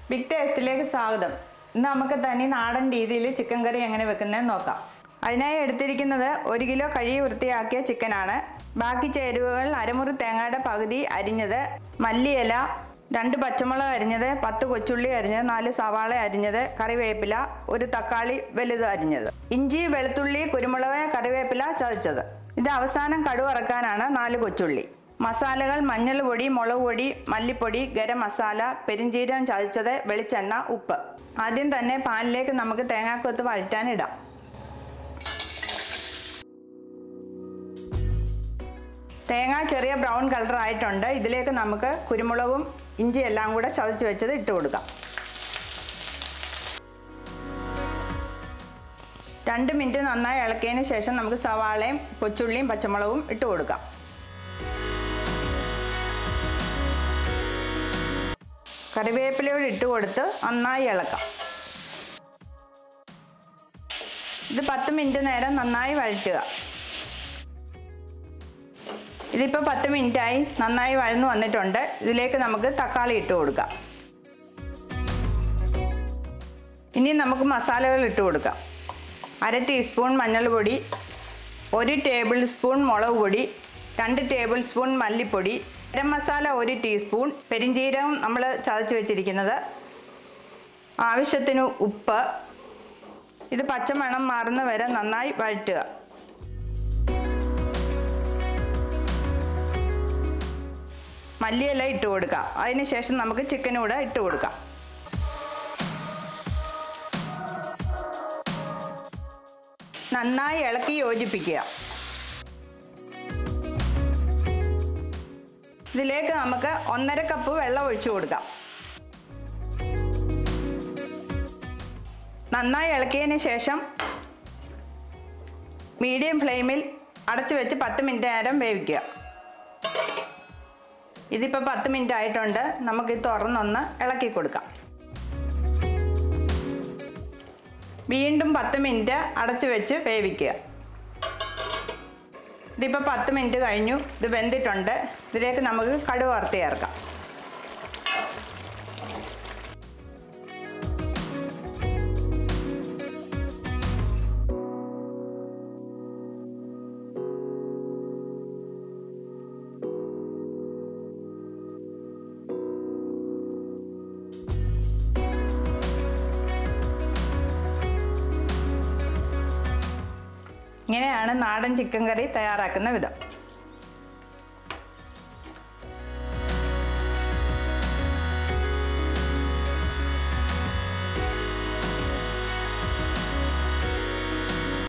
big ടേസ്റ്റിലേക്ക് സ്വാഗതം ഇന്ന് നമുക്ക് തനി നാടൻ രീതിയിൽ ചിക്കൻ കറി എങ്ങനെ വെക്കുന്നതെന്ന് നോക്കാം അതിനായി എടുത്തിരിക്കുന്നത് ഒരു കിലോ കഴുകി വൃത്തിയാക്കിയ ചിക്കനാണ് ബാക്കി ചേരുവകൾ അരമുറി തേങ്ങയുടെ പകുതി അരിഞ്ഞത് മല്ലിയില രണ്ട് പച്ചമുളക് അരിഞ്ഞത് പത്ത് കൊച്ചുള്ളി അരിഞ്ഞത് നാല് സവാള അരിഞ്ഞത് കറിവേപ്പില ഒരു തക്കാളി വലുത് അരിഞ്ഞത് ഇഞ്ചി വെളുത്തുള്ളി കുരുമുളക് കറിവേപ്പില ചതച്ചത് ഇത് അവസാനം കടുവറക്കാനാണ് നാല് കൊച്ചുള്ളി മസാലകൾ മഞ്ഞൾ പൊടി മുളക് പൊടി മല്ലിപ്പൊടി ഗരം മസാല പെരിഞ്ചീരകം ചതച്ചത് വെളിച്ചെണ്ണ ഉപ്പ് ആദ്യം തന്നെ പാനിലേക്ക് നമുക്ക് തേങ്ങാക്കൊത്ത് വഴറ്റാനിടാം തേങ്ങ ചെറിയ ബ്രൗൺ കളർ ആയിട്ടുണ്ട് ഇതിലേക്ക് നമുക്ക് കുരുമുളകും ഇഞ്ചി എല്ലാം കൂടെ ചതച്ച് വെച്ചത് ഇട്ട് കൊടുക്കാം രണ്ട് മിനിറ്റ് നന്നായി ഇളക്കിയതിന് ശേഷം നമുക്ക് സവാളയും കൊച്ചുള്ളിയും പച്ചമുളകും ഇട്ട് കൊടുക്കാം കറിവേപ്പിലയോട് ഇട്ട് കൊടുത്ത് നന്നായി ഇളക്കാം ഇത് പത്ത് മിനിറ്റ് നേരം നന്നായി വഴറ്റുക ഇതിപ്പോൾ പത്ത് മിനിറ്റായി നന്നായി വഴന്നു വന്നിട്ടുണ്ട് ഇതിലേക്ക് നമുക്ക് തക്കാളി ഇട്ട് കൊടുക്കാം ഇനി നമുക്ക് മസാലകൾ ഇട്ട് കൊടുക്കാം അര ടീസ്പൂൺ മഞ്ഞൾപ്പൊടി ഒരു ടേബിൾ സ്പൂൺ മുളക് പൊടി രണ്ട് ടേബിൾ സ്പൂൺ മല്ലിപ്പൊടി ഗരം മസാല ഒരു ടീസ്പൂൺ പെരിഞ്ചീരകം നമ്മൾ ചതച്ച് വെച്ചിരിക്കുന്നത് ആവശ്യത്തിന് ഉപ്പ് ഇത് പച്ചമണം മാറുന്ന വരെ നന്നായി വഴറ്റുക മല്ലിയില ഇട്ട് കൊടുക്കാം അതിന് ശേഷം നമുക്ക് ചിക്കൻ കൂടെ ഇട്ട് കൊടുക്കാം നന്നായി ഇളക്കി യോജിപ്പിക്കുക ഇതിലേക്ക് നമുക്ക് ഒന്നര കപ്പ് വെള്ളം ഒഴിച്ചു കൊടുക്കാം നന്നായി ഇളക്കിയതിന് ശേഷം മീഡിയം ഫ്ലെയിമിൽ അടച്ചു വെച്ച് പത്ത് മിനിറ്റ് നേരം വേവിക്കുക ഇതിപ്പോൾ പത്ത് മിനിറ്റ് ആയിട്ടുണ്ട് നമുക്ക് ഇത് തുറന്നൊന്ന് ഇളക്കി കൊടുക്കാം വീണ്ടും പത്ത് മിനിറ്റ് അടച്ചു വെച്ച് വേവിക്കുക ഇതിപ്പോൾ പത്ത് മിനിറ്റ് കഴിഞ്ഞു ഇത് വെന്തിട്ടുണ്ട് ഇതിലേക്ക് നമുക്ക് കടുക് വറുത്ത് ചേർക്കാം ഇങ്ങനെയാണ് നാടൻ ചിക്കൻ കറി തയ്യാറാക്കുന്ന വിധം